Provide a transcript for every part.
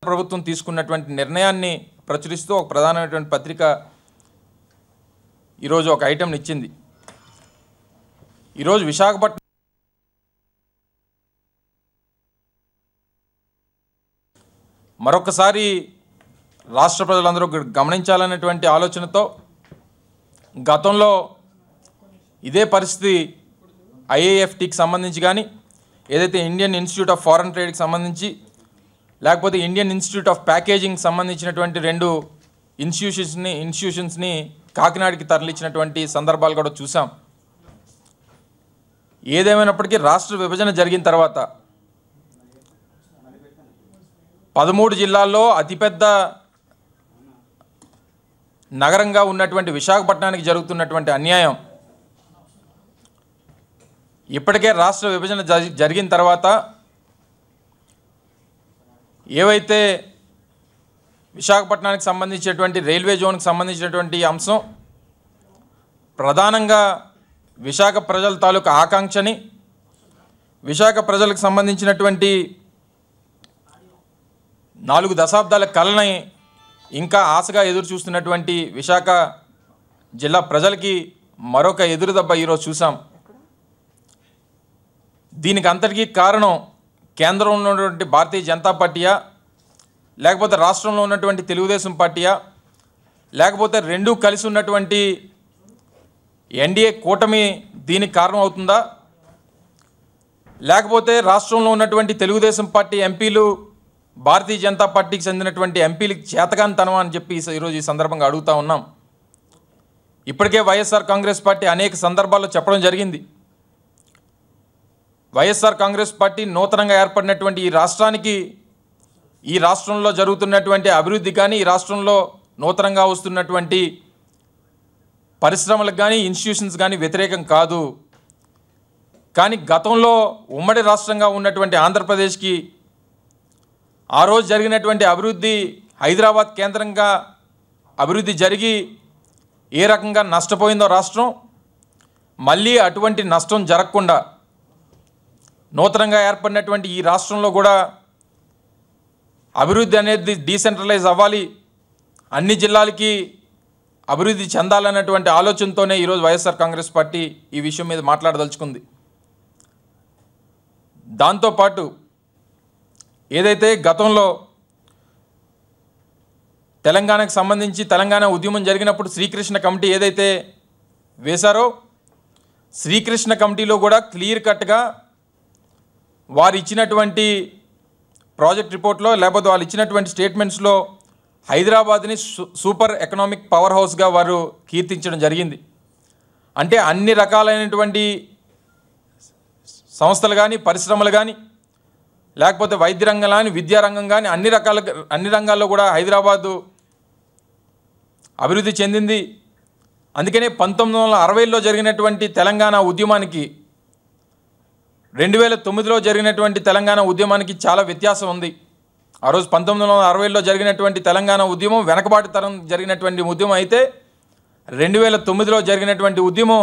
ప్రభుత్వం తీసుకున్నటువంటి నిర్ణయాన్ని ప్రచురిస్తూ ఒక ప్రధానమైనటువంటి పత్రిక ఈరోజు ఒక ఐటెంని ఇచ్చింది ఈరోజు విశాఖపట్నం మరొకసారి రాష్ట్ర ప్రజలందరూ గ- గమనించాలనేటువంటి ఆలోచనతో గతంలో ఇదే పరిస్థితి ఐఏఎఫ్టీకి సంబంధించి కానీ ఏదైతే ఇండియన్ ఇన్స్టిట్యూట్ ఆఫ్ ఫారెన్ ట్రేడ్కి సంబంధించి లేకపోతే ఇండియన్ ఇన్స్టిట్యూట్ ఆఫ్ ప్యాకేజింగ్ సంబంధించినటువంటి రెండు ఇన్స్టిట్యూషన్స్ని ఇన్స్టిట్యూషన్స్ని కాకినాడకి తరలించినటువంటి సందర్భాలు కూడా చూసాం ఏదేమైనప్పటికీ రాష్ట్ర విభజన జరిగిన తర్వాత పదమూడు జిల్లాల్లో అతిపెద్ద నగరంగా ఉన్నటువంటి విశాఖపట్నానికి జరుగుతున్నటువంటి అన్యాయం ఇప్పటికే రాష్ట్ర విభజన జరి- జరిగిన తర్వాత ఏవైతే విశాఖపట్నానికి సంబంధించినటువంటి రైల్వే జోన్కి సంబంధించినటువంటి అంశం ప్రధానంగా విశాఖ ప్రజల తాలూకా ఆకాంక్షని విశాఖ ప్రజలకు సంబంధించినటువంటి నాలుగు దశాబ్దాల కళని ఇంకా ఆశగా ఎదురు చూస్తున్నటువంటి విశాఖ జిల్లా ప్రజలకి మరొక ఎదురుదెబ్బ ఈరోజు చూసాం దీనికి అంతటికీ కారణం కేంద్రంలో ఉన్నటువంటి భారతీయ జనతా పార్టీయా లేకపోతే రాష్ట్రంలో ఉన్నటువంటి తెలుగుదేశం పార్టీయా లేకపోతే రెండూ కలిసి ఉన్నటువంటి ఎన్డీఏ కూటమి దీనికి కారణం అవుతుందా లేకపోతే రాష్ట్రంలో ఉన్నటువంటి తెలుగుదేశం పార్టీ ఎంపీలు భారతీయ జనతా పార్టీకి చెందినటువంటి ఎంపీలకి చేతకానితనమా అని చెప్పి ఈ- ఈరోజు ఈ సందర్భంగా అడుగుతా ఉన్నాం ఇప్పటికే వైఎస్ఆర్ కాంగ్రెస్ పార్టీ అనేక సందర్భాల్లో చెప్పడం జరిగింది వైఎస్ఆర్ కాంగ్రెస్ పార్టీ నూతనంగా ఏర్పడినటువంటి ఈ రాష్ట్రానికి ఈ రాష్ట్రంలో జరుగుతున్నటువంటి అభివృద్ధి కానీ ఈ రాష్ట్రంలో నూతనంగా వస్తున్నటువంటి పరిశ్రమలకు కానీ ఇన్స్టిట్యూషన్స్ కానీ వ్యతిరేకం కాదు కానీ గతంలో ఉమ్మడి రాష్ట్రంగా ఉన్నటువంటి ఆంధ్రప్రదేశ్కి ఆ రోజు జరిగినటువంటి అభివృద్ధి హైదరాబాద్ కేంద్రంగా అభివృద్ధి జరిగి ఏ రకంగా నష్టపోయిందో రాష్ట్రం మళ్ళీ అటువంటి నష్టం జరగకుండా నూతనంగా ఏర్పడినటువంటి ఈ రాష్ట్రంలో కూడా అభివృద్ధి అనేది డీసెంట్రలైజ్ అవ్వాలి అన్ని జిల్లాలకి అభివృద్ధి చెందాలన్నటువంటి ఆలోచనతోనే ఈరోజు వైఎస్ఆర్ కాంగ్రెస్ పార్టీ ఈ విషయం మీద మాట్లాడదలుచుకుంది దాంతోపాటు ఏదైతే గతంలో తెలంగాణకు సంబంధించి తెలంగాణ ఉద్యమం జరిగినప్పుడు శ్రీకృష్ణ కమిటీ ఏదైతే వేశారో శ్రీకృష్ణ కమిటీలో కూడా క్లియర్ కట్గా వారు ఇచ్చినటువంటి ప్రాజెక్ట్ రిపోర్ట్లో లేకపోతే వాళ్ళు ఇచ్చినటువంటి స్టేట్మెంట్స్లో హైదరాబాద్ని సూ- సూపర్ ఎకనామిక్ పవర్ హౌస్గా వారు కీర్తించడం జరిగింది అంటే అన్ని రకాలైనటువంటి సంస్థలు కానీ పరిశ్రమలు కానీ లేకపోతే వైద్య రంగం కానీ విద్యారంగం కానీ అన్ని రకాల అన్ని రంగాల్లో కూడా హైదరాబాదు అభివృద్ధి చెందింది అందుకనే పంతొమ్మిది వందల అరవైలో జరిగినటువంటి తెలంగాణ ఉద్యమానికి రెండు వేల తొమ్మిదిలో జరిగినటువంటి తెలంగాణ ఉద్యమానికి చాలా వ్యత్యాసం ఉంది ఆ రోజు పంతొమ్మిది వందల అరవైలో జరిగినటువంటి తెలంగాణ ఉద్యమం వెనకబాటు తరం జరిగినటువంటి ఉద్యమం అయితే రెండు వేల తొమ్మిదిలో జరిగినటువంటి ఉద్యమం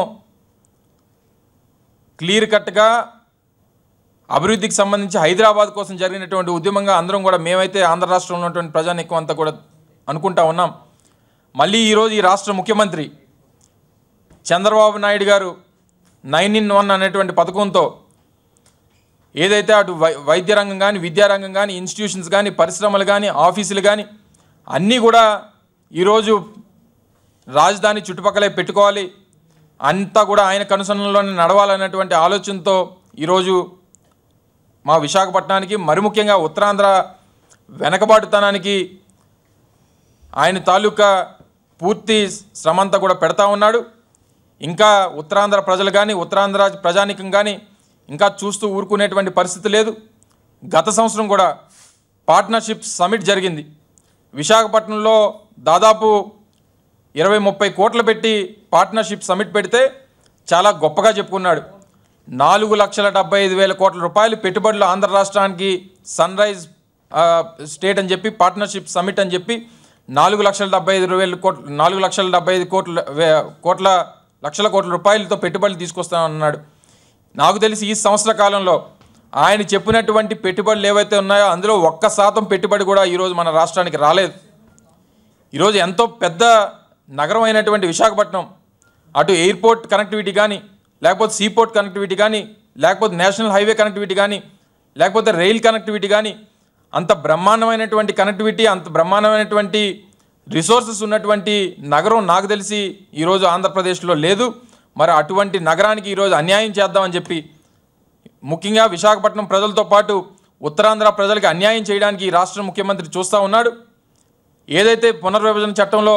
క్లియర్ కట్గా అభివృద్ధికి సంబంధించి హైదరాబాద్ కోసం జరిగినటువంటి ఉద్యమంగా అందరం కూడా మేమైతే ఆంధ్ర రాష్ట్రంలో ఉన్నటువంటి ప్రజానికం అంతా కూడా అనుకుంటా ఉన్నాం మళ్ళీ ఈరోజు ఈ రాష్ట్ర ముఖ్యమంత్రి చంద్రబాబు నాయుడు గారు నైన్ ఇన్ వన్ అనేటువంటి పథకంతో ఏదైతే అటు వై వైద్య రంగం కానీ విద్యారంగం కానీ ఇన్స్టిట్యూషన్స్ కానీ పరిశ్రమలు కానీ ఆఫీసులు కానీ అన్నీ కూడా ఈరోజు రాజధాని చుట్టుపక్కలే పెట్టుకోవాలి అంతా కూడా ఆయన కనుసన్నలోనే నడవాలన్నటువంటి ఆలోచనతో ఈరోజు మా విశాఖపట్నానికి మరి ముఖ్యంగా ఉత్తరాంధ్ర వెనకబాటుతనానికి ఆయన తాలూకా పూర్తి శ్రమంతా కూడా పెడతా ఉన్నాడు ఇంకా ఉత్తరాంధ్ర ప్రజలు కానీ ఉత్తరాంధ్ర ప్రజానికం కానీ ఇంకా చూస్తూ ఊరుకునేటువంటి పరిస్థితి లేదు గత సంవత్సరం కూడా పార్ట్నర్షిప్ సమిట్ జరిగింది విశాఖపట్నంలో దాదాపు ఇరవై ముప్పై కోట్లు పెట్టి పార్ట్నర్షిప్ సమిట్ పెడితే చాలా గొప్పగా చెప్పుకున్నాడు నాలుగు లక్షల డెబ్బై ఐదు వేల కోట్ల రూపాయలు పెట్టుబడులు ఆంధ్ర రాష్ట్రానికి సన్ రైజ్ ఆ, స్టేట్ అని చెప్పి పార్ట్నర్షిప్ సమిట్ అని చెప్పి నాలుగు లక్షల డెబ్బై ఐదు వేల కోట్ల నాలుగు లక్షల డెబ్బై ఐదు కోట్ల వే- కోట్ల లక్షల కోట్ల రూపాయలతో పెట్టుబడులు తీసుకొస్తానన్నాడు నాకు తెలిసి ఈ సంవత్సర కాలంలో ఆయన చెప్పినటువంటి పెట్టుబడులు ఏవైతే ఉన్నాయో అందులో ఒక్క శాతం పెట్టుబడి కూడా ఈరోజు మన రాష్ట్రానికి రాలేదు ఈరోజు ఎంతో పెద్ద నగరం అయినటువంటి విశాఖపట్నం అటు ఎయిర్పోర్ట్ కనెక్టివిటీ కానీ లేకపోతే సీపోర్ట్ కనెక్టివిటీ కానీ లేకపోతే నేషనల్ హైవే కనెక్టివిటీ కానీ లేకపోతే రైల్ కనెక్టివిటీ కానీ అంత బ్రహ్మాండమైనటువంటి కనెక్టివిటీ అంత బ్రహ్మాండమైనటువంటి రిసోర్సెస్ ఉన్నటువంటి నగరం నాకు తెలిసి ఈరోజు ఆంధ్రప్రదేశ్లో లేదు మరి అటువంటి నగరానికి ఈరోజు అన్యాయం చేద్దామని చెప్పి ముఖ్యంగా విశాఖపట్నం ప్రజలతో పాటు ఉత్తరాంధ్ర ప్రజలకు అన్యాయం చేయడానికి ఈ రాష్ట్ర ముఖ్యమంత్రి చూస్తూ ఉన్నాడు ఏదైతే పునర్విభజన చట్టంలో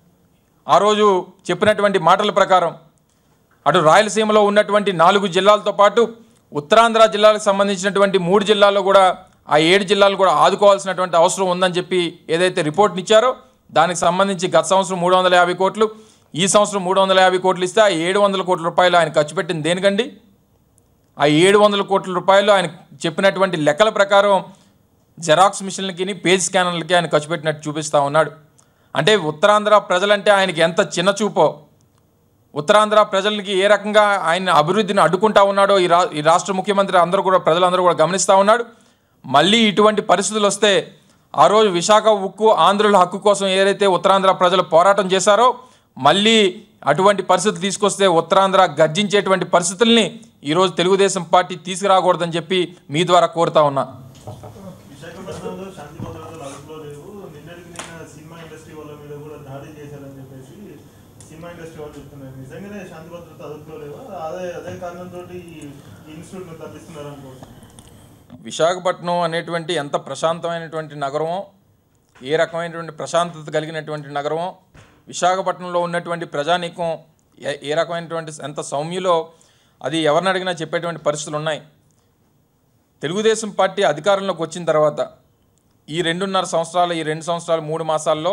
ఆ రోజు చెప్పినటువంటి మాటల ప్రకారం అటు రాయలసీమలో ఉన్నటువంటి నాలుగు జిల్లాలతో పాటు ఉత్తరాంధ్ర జిల్లాలకు సంబంధించినటువంటి మూడు జిల్లాల్లో కూడా ఆ ఏడు జిల్లాలు కూడా ఆదుకోవాల్సినటువంటి అవసరం ఉందని చెప్పి ఏదైతే రిపోర్ట్ని ఇచ్చారో దానికి సంబంధించి గత సంవత్సరం మూడు వందల యాభై కోట్లు ఈ సంవత్సరం మూడు వందల యాభై కోట్లు ఇస్తే ఆ ఏడు వందల కోట్ల రూపాయలు ఆయన ఖర్చు పెట్టింది దేనికండి ఆ ఏడు వందల కోట్ల రూపాయలు ఆయన చెప్పినటువంటి లెక్కల ప్రకారం జెరాక్స్ మిషన్లకి పేజ్ స్కానర్లకి ఆయన ఖర్చు పెట్టినట్టు చూపిస్తూ ఉన్నాడు అంటే ఉత్తరాంధ్ర ప్రజలంటే ఆయనకి ఎంత చిన్న చూపో ఉత్తరాంధ్ర ప్రజలకి ఏ రకంగా ఆయన అభివృద్ధిని అడ్డుకుంటా ఉన్నాడో ఈ రా ఈ రాష్ట్ర ముఖ్యమంత్రి అందరూ కూడా ప్రజలందరూ కూడా గమనిస్తూ ఉన్నాడు మళ్ళీ ఇటువంటి పరిస్థితులు వస్తే ఆ రోజు విశాఖ ఉక్కు ఆంధ్రుల హక్కు కోసం ఏదైతే ఉత్తరాంధ్ర ప్రజలు పోరాటం చేశారో మళ్ళీ అటువంటి పరిస్థితులు తీసుకొస్తే ఉత్తరాంధ్ర గర్జించేటువంటి పరిస్థితుల్ని ఈరోజు తెలుగుదేశం పార్టీ తీసుకురాకూడదని చెప్పి మీ ద్వారా కోరుతా ఉన్నా విశాఖపట్నంలో శాంతి భద్రతలు అదుపులో లేవు నిన్నటికి నిన్న సినిమా ఇండస్ట్రీ వాళ్ళ మీద కూడా దాడి చేశారని చెప్పేసి సినిమా ఇండస్ట్రీ వాళ్ళు చెప్తున్నారు నిజంగానే శాంతి భద్రత అదుపులో లేవా అదే అదే కారణంతో ఈ ఇన్స్టిట్యూట్ ను తప్పిస్తున్నారు అనుకోవచ్చు విశాఖపట్నం అనేటువంటి ఎంత ప్రశాంతమైనటువంటి నగరమో ఏ రకమైనటువంటి ప్రశాంతత కలిగినటువంటి నగరమో విశాఖపట్నంలో ఉన్నటువంటి ప్రజానీకం ఏ ఏ రకమైనటువంటి ఎంత సౌమ్యులో అది ఎవరిని అడిగినా చెప్పేటువంటి పరిస్థితులు ఉన్నాయి తెలుగుదేశం పార్టీ అధికారంలోకి వచ్చిన తర్వాత ఈ రెండున్నర సంవత్సరాలు ఈ రెండు సంవత్సరాలు మూడు మాసాల్లో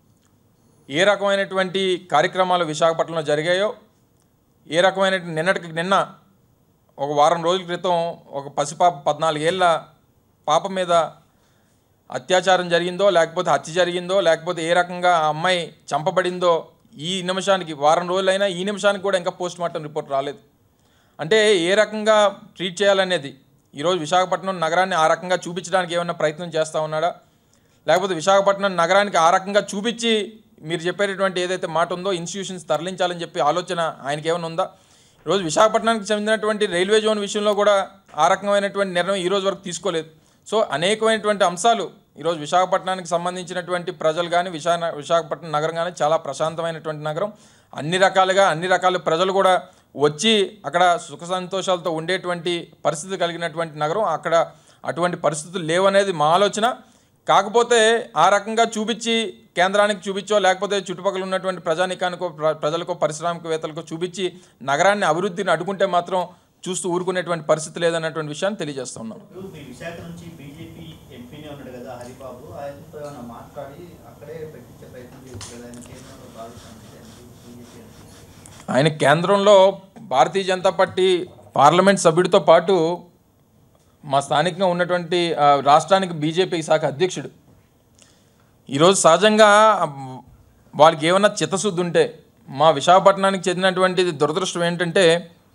ఏ రకమైనటువంటి కార్యక్రమాలు విశాఖపట్నంలో జరిగాయో ఏ రకమైన నిన్నటికి నిన్న ఒక వారం రోజుల క్రితం ఒక పసిపాప పద్నాలుగేళ్ల పాప మీద అత్యాచారం జరిగిందో లేకపోతే హత్య జరిగిందో లేకపోతే ఏ రకంగా ఆ అమ్మాయి చంపబడిందో ఈ నిమిషానికి వారం రోజులైనా ఈ నిమిషానికి కూడా ఇంకా పోస్ట్ మార్టం రిపోర్ట్ రాలేదు అంటే ఏ రకంగా ట్రీట్ చేయాలనేది ఈరోజు విశాఖపట్నం నగరాన్ని ఆ రకంగా చూపించడానికి ఏమైనా ప్రయత్నం చేస్తూ ఉన్నాడా లేకపోతే విశాఖపట్నం నగరానికి ఆ రకంగా చూపించి మీరు చెప్పేటటువంటి ఏదైతే మాట ఉందో ఇన్స్టిట్యూషన్స్ తరలించాలని చెప్పి ఆలోచన ఆయనకి ఏమైనా ఉందా ఈరోజు విశాఖపట్నానికి చెందినటువంటి రైల్వే జోన్ విషయంలో కూడా ఆ రకమైనటువంటి నిర్ణయం ఈ రోజు వరకు తీసుకోలేదు సో అనేకమైనటువంటి అంశాలు ఈరోజు విశాఖపట్నానికి సంబంధించినటువంటి ప్రజలు కానీ విశా విశాఖపట్నం నగరం కానీ చాలా ప్రశాంతమైనటువంటి నగరం అన్ని రకాలుగా అన్ని రకాల ప్రజలు కూడా వచ్చి అక్కడ సుఖ సంతోషాలతో ఉండేటువంటి పరిస్థితి కలిగినటువంటి నగరం అక్కడ అటువంటి పరిస్థితులు లేవనేది మా ఆలోచన కాకపోతే ఆ రకంగా చూపించి కేంద్రానికి చూపించో లేకపోతే చుట్టుపక్కల ఉన్నటువంటి ప్రజానికానికో ప్ర- ప్రజలకో పారిశ్రామికవేత్తలకో చూపించి నగరాన్ని అభివృద్ధిని అడ్డుకుంటే మాత్రం చూస్తూ ఊరుకునేటువంటి పరిస్థితి లేదన్నటువంటి విషయాన్ని తెలియజేస్తున్నాం ఇప్పుడు మీ విశాఖ నుంచి బీజేపీ ఎంపీనే ఉన్నాడు కదా హరిబాబు ఆయనతో ఏమైనా మాట్లాడి అక్కడే పెట్టించే ప్రయత్నం చేయొచ్చు కదా ఆయన కేంద్రంలో భావిస్తాను బీజేపీ ఎంపీ ఆయన కేంద్రంలో భారతీయ జనతా పార్టీ పార్లమెంట్ సభ్యుడితో పాటు మా స్థానికంగా ఉన్నటువంటి ఆ, రాష్ట్రానికి బీజేపీ శాఖ అధ్యక్షుడు ఈరోజు సహజంగా ఆ, వాళ్ళకి ఏమన్నా చిత్తశుద్ధి ఉంటే మా విశాఖపట్నానికి చెందినటువంటి దురదృష్టం ఏంటంటే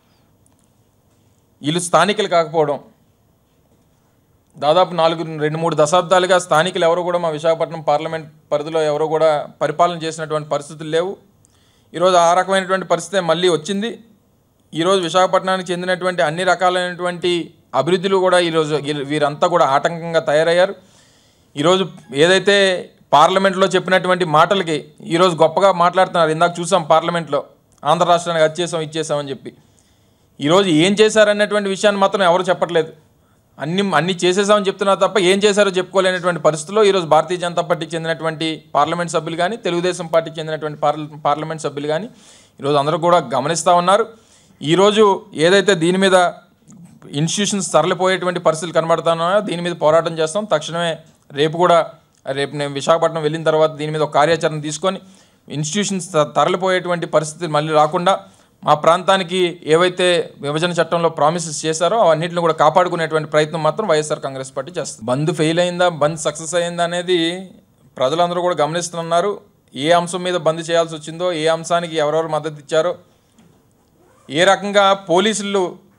వీళ్ళు స్థానికులు కాకపోవడం దాదాపు నాలుగు రెండు మూడు దశాబ్దాలుగా స్థానికులు ఎవరు కూడా మా విశాఖపట్నం పార్లమెంట్ పరిధిలో ఎవరు కూడా పరిపాలన చేసినటువంటి పరిస్థితులు లేవు ఈరోజు ఆ రకమైనటువంటి పరిస్థితి మళ్ళీ వచ్చింది ఈరోజు విశాఖపట్నానికి చెందినటువంటి అన్ని రకాలైనటువంటి అభివృద్ధులు కూడా ఈరోజు వీరు- వీరంతా కూడా ఆటంకంగా తయారయ్యారు ఈరోజు ఏదైతే పార్లమెంట్లో చెప్పినటువంటి మాటలకి ఈరోజు గొప్పగా మాట్లాడుతున్నారు ఇందాక చూసాం పార్లమెంట్లో ఆంధ్ర రాష్ట్రానికి అది చేసాం ఇచ్చేసామని చెప్పి ఈరోజు ఏం చేశారనేటువంటి విషయాన్ని మాత్రం ఎవరు చెప్పట్లేదు అన్ని అన్ని చేసేసామని చెప్తున్నారు తప్ప ఏం చేశారో చెప్పుకోలేనటువంటి పరిస్థితుల్లో ఈరోజు భారతీయ జనతా పార్టీకి చెందినటువంటి పార్లమెంట్ సభ్యులు కానీ తెలుగుదేశం పార్టీకి చెందినటువంటి పార్ల పార్లమెంట్ సభ్యులు కానీ ఈరోజు అందరూ కూడా గమనిస్తూ ఉన్నారు ఈరోజు ఏదైతే దీని మీద ఇన్స్టిట్యూషన్స్ తరలిపోయేటువంటి పరిస్థితులు కనబడుతున్నాయో దీని మీద పోరాటం చేస్తాం తక్షణమే రేపు కూడా రేపు నేను విశాఖపట్నం వెళ్ళిన తర్వాత దీని మీద ఒక కార్యాచరణ తీసుకొని ఇన్స్టిట్యూషన్స్ త- తరలిపోయేటువంటి పరిస్థితి మళ్ళీ రాకుండా మా ప్రాంతానికి ఏవైతే విభజన చట్టంలో ప్రామిసెస్ చేశారో అవన్నింటిని కూడా కాపాడుకునేటువంటి ప్రయత్నం మాత్రం వైఎస్ఆర్ కాంగ్రెస్ పార్టీ చేస్తుంది బంద్ ఫెయిల్ అయిందా బంద్ సక్సెస్ అయిందా అనేది ప్రజలందరూ కూడా గమనిస్తున్నారు ఏ అంశం మీద బంద్ చేయాల్సి వచ్చిందో ఏ అంశానికి ఎవరెవరు మద్దతు ఇచ్చారో ఏ రకంగా పోలీసులు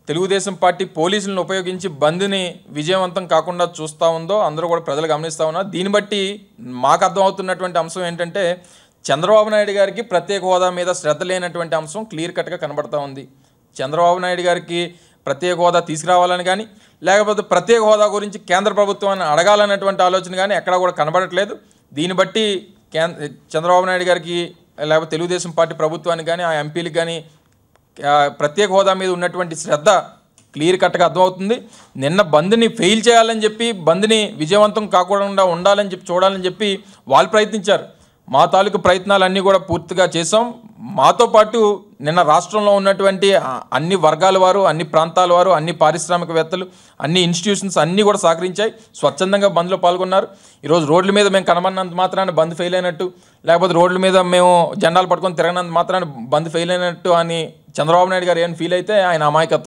తెలుగుదేశం పార్టీ పోలీసులను ఉపయోగించి బంద్ని విజయవంతం కాకుండా చూస్తూ ఉందో అందరూ కూడా ప్రజలు గమనిస్తూ ఉన్నారు దీన్ని బట్టి మాకు అర్థమవుతున్నటువంటి అంశం ఏంటంటే చంద్రబాబు నాయుడు గారికి ప్రత్యేక హోదా మీద శ్రద్ధ లేనటువంటి అంశం క్లియర్ కట్గా కనబడతా ఉంది చంద్రబాబు నాయుడు గారికి ప్రత్యేక హోదా తీసుకురావాలని కానీ లేకపోతే ప్రత్యేక హోదా గురించి కేంద్ర ప్రభుత్వాన్ని అడగాలన్నటువంటి ఆలోచన కానీ ఎక్కడా కూడా కనబడట్లేదు దీన్ని బట్టి కేంద్ర చంద్రబాబు నాయుడు గారికి లేకపోతే తెలుగుదేశం పార్టీ ప్రభుత్వానికి కానీ ఆ ఎంపీలకు కానీ ఆ, ప్రత్యేక హోదా మీద ఉన్నటువంటి శ్రద్ధ క్లియర్ కట్గా అర్థమవుతుంది నిన్న బంద్ని ఫెయిల్ చేయాలని చెప్పి బంద్ని విజయవంతం కాకుండా ఉండాలని చెప్పి చూడాలని చెప్పి వాళ్ళు ప్రయత్నించారు మా తాలూకు ప్రయత్నాలన్నీ కూడా పూర్తిగా చేసాం మాతో పాటు నిన్న రాష్ట్రంలో ఉన్నటువంటి ఆ, అన్ని వర్గాల వారు అన్ని ప్రాంతాల వారు అన్ని పారిశ్రామికవేత్తలు అన్ని ఇన్స్టిట్యూషన్స్ అన్నీ కూడా సహకరించాయి స్వచ్ఛందంగా బంద్లో పాల్గొన్నారు ఈరోజు రోడ్ల మీద మేము కనబడినంత మాత్రాన బంద్ ఫెయిల్ అయినట్టు లేకపోతే రోడ్ల మీద మేము జెండాలు పట్టుకొని తిరగనంత మాత్రాన బంద్ ఫెయిల్ అయినట్టు అని చంద్రబాబు నాయుడు గారు ఏమైనా ఫీల్ అయితే ఆయన అమాయకత్వం